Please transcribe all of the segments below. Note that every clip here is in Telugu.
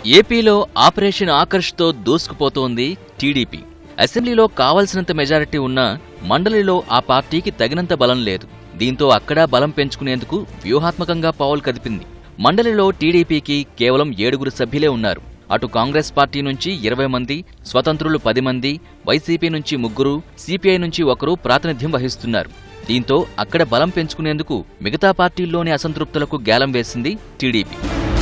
ఏపీలో ఆపరేషన్ ఆకర్ష్తో దూసుకుపోతోంది టీడీపీ అసెంబ్లీలో కావలసినంత మెజారిటీ ఉన్నా మండలిలో ఆ పార్టీకి తగినంత బలం లేదు దీంతో అక్కడా బలం పెంచుకునేందుకు వ్యూహాత్మకంగా పావులు కదిపింది మండలిలో టీడీపీకి కేవలం ఏడుగురు సభ్యులే ఉన్నారు అటు కాంగ్రెస్ పార్టీ నుంచి ఇరవై మంది స్వతంత్రులు పది మంది వైసీపీ నుంచి ముగ్గురు సిపిఐ నుంచి ఒకరు ప్రాతినిధ్యం వహిస్తున్నారు దీంతో అక్కడ బలం పెంచుకునేందుకు మిగతా పార్టీల్లోని అసంతృప్తులకు గ్యాలం వేసింది టీడీపీ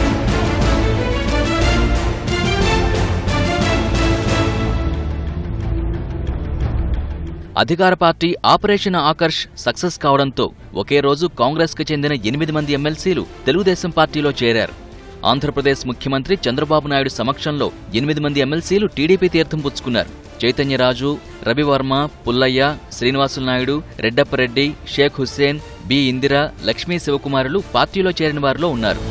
అధికార పార్టీ ఆపరేషన్ ఆకర్ష్ సక్సెస్ కావడంతో ఒకే రోజు కాంగ్రెస్కు చెందిన ఎనిమిది మంది ఎమ్మెల్సీలు తెలుగుదేశం పార్టీలో చేరారు ఆంధ్రప్రదేశ్ ముఖ్యమంత్రి చంద్రబాబు నాయుడు సమక్షంలో ఎనిమిది మంది ఎమ్మెల్సీలు టీడీపీ తీర్థం పుచ్చుకున్నారు చైతన్యరాజు రవివర్మ పుల్లయ్య శ్రీనివాసులు నాయుడు రెడ్డప్పరెడ్డి షేక్ హుస్సేన్ బి ఇందిర లక్ష్మీ శివకుమారులు పార్టీలో చేరిన వారిలో ఉన్నారు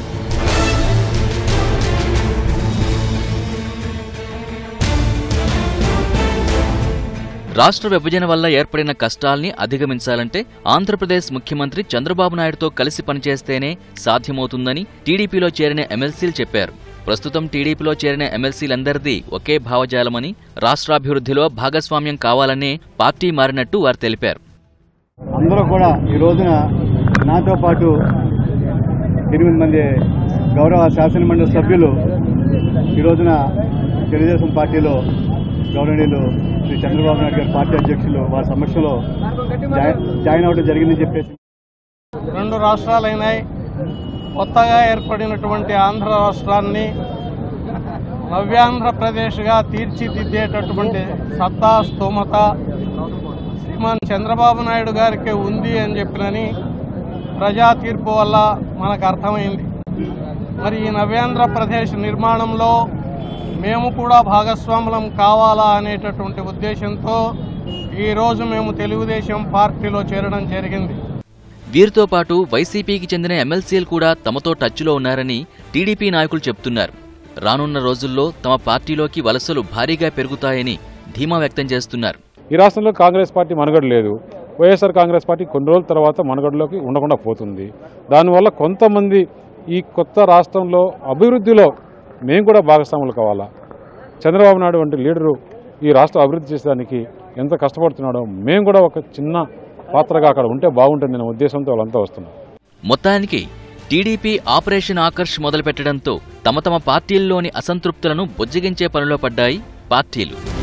రాష్ట్ర విభజన వల్ల ఏర్పడిన కష్టాల్ని అధిగమించాలంటే ఆంధ్రప్రదేశ్ ముఖ్యమంత్రి చంద్రబాబు నాయుడుతో కలిసి పనిచేస్తేనే సాధ్యమవుతుందని టీడీపీలో చేరిన ఎమ్మెల్సీలు చెప్పారు ప్రస్తుతం టీడీపీలో చేరిన ఎమ్మెల్సీలందరిది ఒకే భావజాలమని రాష్ట్రాభివృద్ధిలో భాగస్వామ్యం కావాలనే పార్టీ మారినట్టు వారు తెలిపారు అందరూ కూడా ఈ రోజున నాతో పాటు ఎనిమిది మంది గౌరవ శాసనమండలి సభ్యులు ఈ రోజున తెలుగుదేశం పార్టీలో గౌరవనీయులు శ్రీ చంద్రబాబు నాయుడు గారి పార్టీ అధ్యక్షులు వారి సమక్షంలో జాయి- జాయిన్ అవ్వడం జరిగిందని చెప్పేసి రెండు రాష్ట్రాలైనాయి కొత్తగా ఏర్పడినటువంటి ఆంధ్ర రాష్ట్రాన్ని నవ్యాంధ్రప్రదేశ్గా తీర్చిదిద్దేటటువంటి సత్తా స్తోమత శ్రీమాన్ చంద్రబాబు నాయుడు గారికి ఉంది అని చెప్పినని ప్రజా తీర్పు వల్ల మనకు అర్థమైంది మరి ఈ నవ్యాంధ్రప్రదేశ్ నిర్మాణంలో మేము కూడా భాగస్వాములం కావాలా అనేటటువంటి ఉద్దేశంతో ఈరోజు మేము తెలుగుదేశం పార్టీలో చేరడం జరిగింది వీరితో పాటు వైసీపీకి చెందిన ఎమ్మెల్సీలు కూడా తమతో టచ్లో ఉన్నారని టీడీపీ నాయకులు చెప్తున్నారు రానున్న రోజుల్లో తమ పార్టీలోకి వలసలు భారీగా పెరుగుతాయని ధీమా వ్యక్తం చేస్తున్నారు ఈ రాష్ట్రంలో కాంగ్రెస్ పార్టీ మనుగడ లేదు వైఎస్ఆర్ కాంగ్రెస్ పార్టీ కొన్ని రోజుల తర్వాత మనుగడలోకి ఉండకుండా పోతుంది దానివల్ల కొంతమంది ఈ కొత్త రాష్ట్రంలో అభివృద్ధిలో మేము కూడా భాగస్వాములు కావాలా చంద్రబాబు నాయుడు వంటి లీడరు ఈ రాష్ట్రం అభివృద్ధి చేసేదానికి ఎంత కష్టపడుతున్నాడో మేము కూడా ఒక చిన్న పాత్రగా అక్కడ ఉంటే బాగుంటుందనే ఉద్దేశంతో వాళ్ళంతా వస్తున్నారు మొత్తానికి టీడీపీ ఆపరేషన్ ఆకర్ష్ మొదలుపెట్టడంతో తమ తమ పార్టీల్లోని అసంతృప్తులను బుజ్జగించే పనిలో పడ్డాయి పార్టీలు